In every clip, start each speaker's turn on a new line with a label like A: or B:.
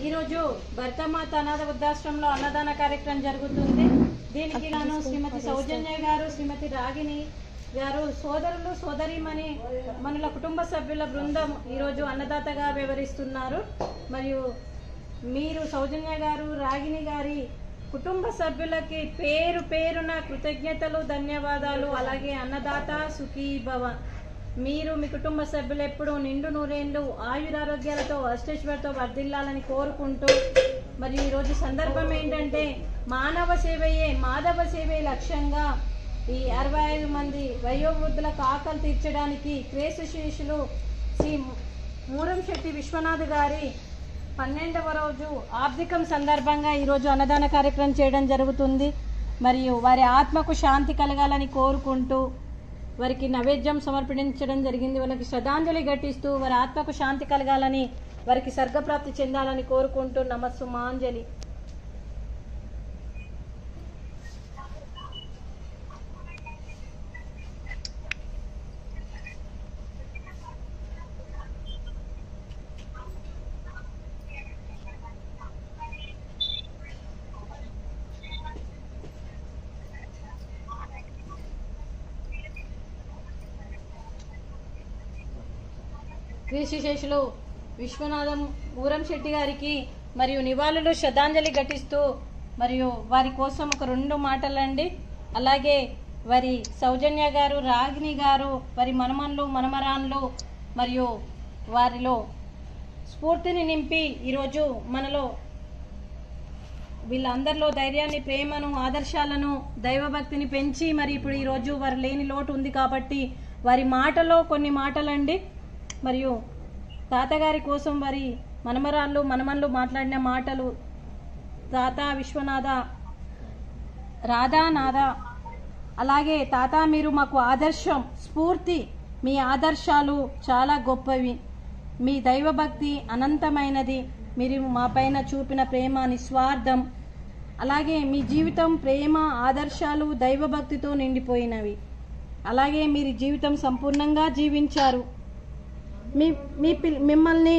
A: ఈరోజు భర్తమాత అనాథ వృద్ధాశ్రమంలో అన్నదాన కార్యక్రమం జరుగుతుంది దీనికి గాను శ్రీమతి సౌజన్య గారు శ్రీమతి రాగిణి గారు సోదరులు సోదరిమణి మనల కుటుంబ సభ్యుల బృందం ఈరోజు అన్నదాతగా వివరిస్తున్నారు మరియు మీరు సౌజన్య గారు రాగిణి గారి కుటుంబ సభ్యులకి పేరు పేరున కృతజ్ఞతలు ధన్యవాదాలు అలాగే అన్నదాత సుఖీ భవ మీరు మీ కుటుంబ సభ్యులు ఎప్పుడూ నిండు నూరేళ్లు ఆయురారోగ్యాలతో అష్టేశ్వరితో వర్ధిల్లాలని కోరుకుంటూ మరి ఈరోజు సందర్భం ఏంటంటే మానవ సేవయే మాధవ సేవే లక్ష్యంగా ఈ అరవై ఐదు మంది వయోవృద్ధులకు ఆకలి తీర్చడానికి క్రేసుశేషులు శ్రీ మూరం శెట్టి విశ్వనాథ్ గారి పన్నెండవ రోజు ఆర్థికం సందర్భంగా ఈరోజు అన్నదాన కార్యక్రమం చేయడం జరుగుతుంది మరియు వారి ఆత్మకు శాంతి కలగాలని కోరుకుంటూ వారికి నైవేద్యం సమర్పించడం జరిగింది వాళ్ళకి శ్రద్ధాంజలి ఘటిస్తూ వారి ఆత్మకు శాంతి కలగాలని వారికి స్వర్గప్రాప్తి చెందాలని కోరుకుంటూ నమస్సుమాంజలి క్రీశేషులు విశ్వనాథం ఊరం శెట్టి గారికి మరియు నివాళులు శ్రద్ధాంజలి ఘటిస్తూ మరియు వారి కోసం ఒక రెండు మాటలండి అలాగే వారి సౌజన్య గారు రాగిణి గారు వారి మనమన్లు మనమరాన్లు మరియు వారిలో స్ఫూర్తిని నింపి ఈరోజు మనలో వీళ్ళందరిలో ధైర్యాన్ని ప్రేమను ఆదర్శాలను దైవభక్తిని పెంచి మరి ఇప్పుడు ఈరోజు వారు లేని లోటు ఉంది కాబట్టి వారి మాటలో కొన్ని మాటలండి మరియు తాతగారి కోసం వారి మనమరాళ్ళు మనమన్లు మాట్లాడిన మాటలు తాత విశ్వనాథ రాధా నాథ అలాగే తాత మీరు మాకు ఆదర్శం స్ఫూర్తి మీ ఆదర్శాలు చాలా గొప్పవి మీ దైవభక్తి అనంతమైనది మీరు మా పైన చూపిన ప్రేమ నిస్వార్థం అలాగే మీ జీవితం ప్రేమ ఆదర్శాలు దైవభక్తితో నిండిపోయినవి అలాగే మీరు జీవితం సంపూర్ణంగా జీవించారు మీ మీ పిల్ మిమ్మల్ని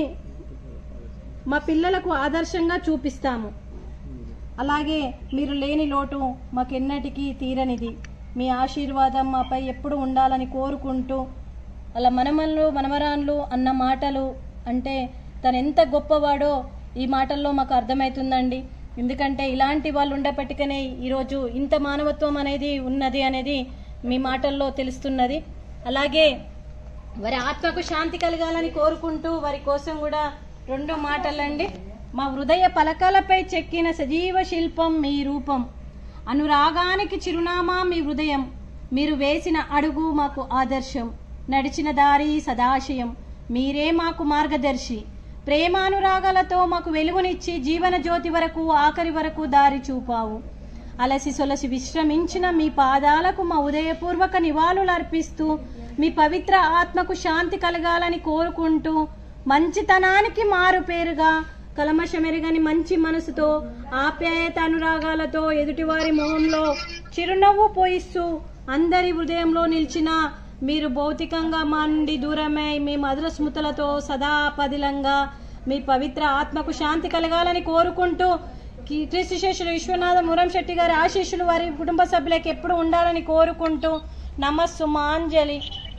A: మా పిల్లలకు ఆదర్శంగా చూపిస్తాము అలాగే మీరు లేని లోటు మాకెన్నటికీ తీరనిది మీ ఆశీర్వాదం మాపై ఎప్పుడు ఉండాలని కోరుకుంటూ అలా మనమన్లు మనమరాన్లు అన్న మాటలు అంటే తను ఎంత గొప్పవాడో ఈ మాటల్లో మాకు అర్థమవుతుందండి ఎందుకంటే ఇలాంటి వాళ్ళు ఉండేపటికనే ఈరోజు ఇంత మానవత్వం అనేది ఉన్నది అనేది మీ మాటల్లో తెలుస్తున్నది అలాగే వారి ఆత్మకు శాంతి కలగాలని కోరుకుంటూ వారి కోసం కూడా రెండు మాటలండి మా హృదయ పలకాలపై చెక్కిన సజీవ శిల్పం మీ రూపం అనురాగానికి చిరునామా మీ హృదయం మీరు వేసిన అడుగు మాకు ఆదర్శం నడిచిన దారి సదాశయం మీరే మాకు మార్గదర్శి ప్రేమానురాగాలతో మాకు వెలుగునిచ్చి జీవన జ్యోతి వరకు ఆఖరి వరకు దారి చూపావు అలసి సొలసి విశ్రమించిన మీ పాదాలకు మా ఉదయపూర్వక నివాళులు అర్పిస్తూ మీ పవిత్ర ఆత్మకు శాంతి కలగాలని కోరుకుంటూ మంచితనానికి మారు పేరుగా కలమషమెరగని మంచి మనసుతో ఆప్యాయత అనురాగాలతో ఎదుటివారి మొహంలో చిరునవ్వు పోయిస్తూ అందరి హృదయంలో నిలిచిన మీరు భౌతికంగా మా నుండి దూరమై మీ మధుర స్మృతులతో సదా పదిలంగా మీ పవిత్ర ఆత్మకు శాంతి కలగాలని కోరుకుంటూ క్రీస్తుశేషులు విశ్వనాథ మురం శెట్టి గారి ఆశీస్సులు వారి కుటుంబ సభ్యులకు ఎప్పుడు ఉండాలని కోరుకుంటూ నమస్సు మాంజలి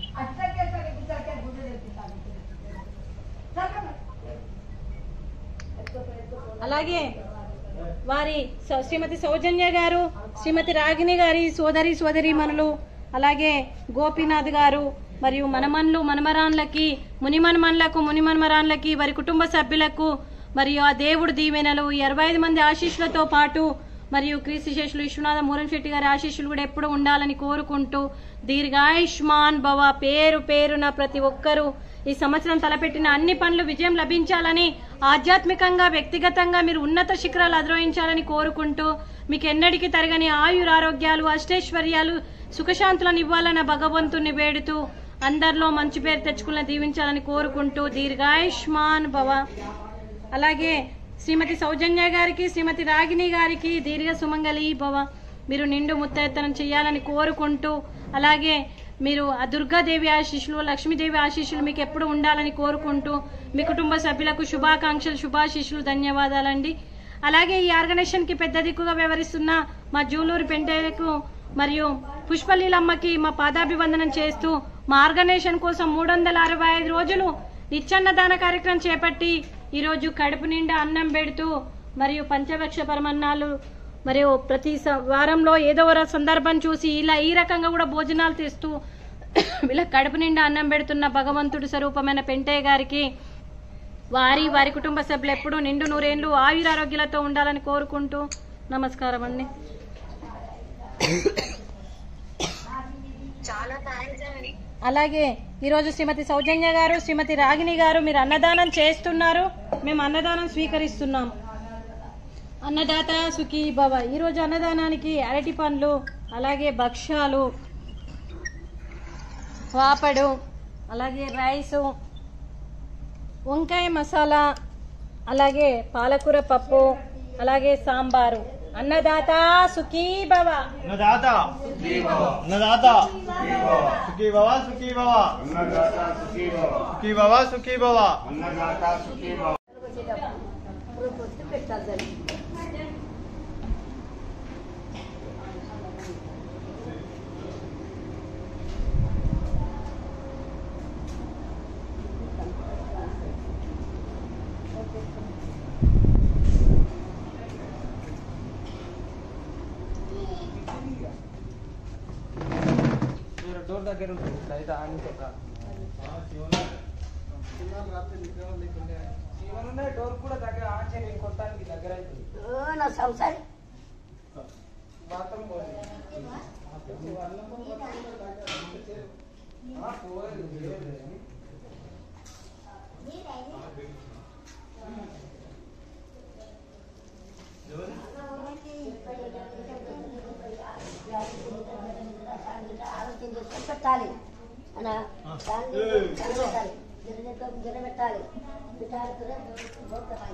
A: అలాగే వారి సౌ- శ్రీమతి సౌజన్య గారు శ్రీమతి రాగిణి గారి సోదరి సోదరి మనులు అలాగే గోపీనాథ్ గారు మరియు మనమన్లు మనమరాన్లకి మునిమన్మన్లకు మునిమన్మరాన్లకి వారి కుటుంబ సభ్యులకు మరియు ఆ దేవుడు దీవెనలు ఈ అరవై ఐదు మంది ఆశీస్సులతో పాటు మరియు క్రీస్తుశేషులు విశ్వనాథ మూరం శెట్టి గారి ఆశీస్సులు కూడా ఎప్పుడు ఉండాలని కోరుకుంటూ దీర్ఘాయుష్మాన్ భవ పేరు పేరున ప్రతి ఒక్కరూ ఈ సంవత్సరం తలపెట్టిన అన్ని పనులు విజయం లభించాలని ఆధ్యాత్మికంగా వ్యక్తిగతంగా మీరు ఉన్నత శిఖరాలు అధిరోహించాలని కోరుకుంటూ మీకు ఎన్నటికీ తరగని ఆయురారోగ్యాలు అష్టైశ్వర్యాలు సుఖశాంతులను ఇవ్వాలన్న భగవంతుని వేడుతూ అందరిలో మంచి పేరు తెచ్చుకున్న దీవించాలని కోరుకుంటూ దీర్ఘాయుష్మాన్ భవ అలాగే శ్రీమతి సౌజన్య గారికి శ్రీమతి రాగిణి గారికి దీర్ఘ సుమంగళి భవ మీరు నిండు ముత్తైత్తనం చేయాలని కోరుకుంటూ అలాగే మీరు ఆ దుర్గాదేవి ఆశీస్సులు లక్ష్మీదేవి ఆశీస్సులు మీకు ఎప్పుడు ఉండాలని కోరుకుంటూ మీ కుటుంబ సభ్యులకు శుభాకాంక్షలు శుభాశీస్సులు ధన్యవాదాలండి అలాగే ఈ ఆర్గనైజేషన్కి పెద్ద దిక్కుగా వ్యవహరిస్తున్న మా జూలూరు పెంటేలకు మరియు పుష్పలీలమ్మకి మా పాదాభివందనం చేస్తూ మా ఆర్గనైజేషన్ కోసం మూడు వందల అరవై ఐదు రోజులు నిత్యాన్నదాన కార్యక్రమం చేపట్టి ఈరోజు కడుపు నిండా అన్నం పెడుతూ మరియు పంచభక్ష పరమన్నాలు మరియు ప్రతి స- వారంలో ఏదో ఒక సందర్భం చూసి ఇలా ఈ రకంగా కూడా భోజనాలు తెస్తూ వీళ్ళ కడుపు నిండా అన్నం పెడుతున్న భగవంతుడి స్వరూపమైన పెంటయ్య గారికి వారి వారి కుటుంబ సభ్యులు ఎప్పుడూ నిండు నూరేళ్లు ఆయురారోగ్యాలతో ఉండాలని కోరుకుంటూ నమస్కారం అండి
B: చాలా థ్యాంక్స్ అండి
A: అలాగే ఈరోజు శ్రీమతి సౌజన్య గారు శ్రీమతి రాగిణి గారు మీరు అన్నదానం చేస్తున్నారు మేము అన్నదానం స్వీకరిస్తున్నాం అన్నదాత సుఖీ భవ ఈరోజు అన్నదానానికి అరటి పండ్లు అలాగే భక్ష్యాలు వాపడు అలాగే రైసు వంకాయ మసాలా అలాగే పాలకూర పప్పు అలాగే సాంబారు అన్నదాత సుఖీ భవ
C: అన్నదాత అన్నదాత సుఖీ భవ సుఖీ భవ సుఖీ భవ సుఖీ భవ
D: డోర్ దగ్గర ఉంటుంది బయట ఆనికి ఒక శివనున్న డోర్ కూడా దగ్గర ఆన్ చేయండి కొట్టానికి దగ్గర అవుతుంది
B: నా సంసారి
D: బాత్రూమ్ పోయింది ఆ, పోలేదు, లేదు.
B: ఆలోచన చేసుకొని పెట్టాలి అన్న దాన్ని పెట్టాలి గిన్నెతో గిన్నె పెట్టాలి పెట్టాలి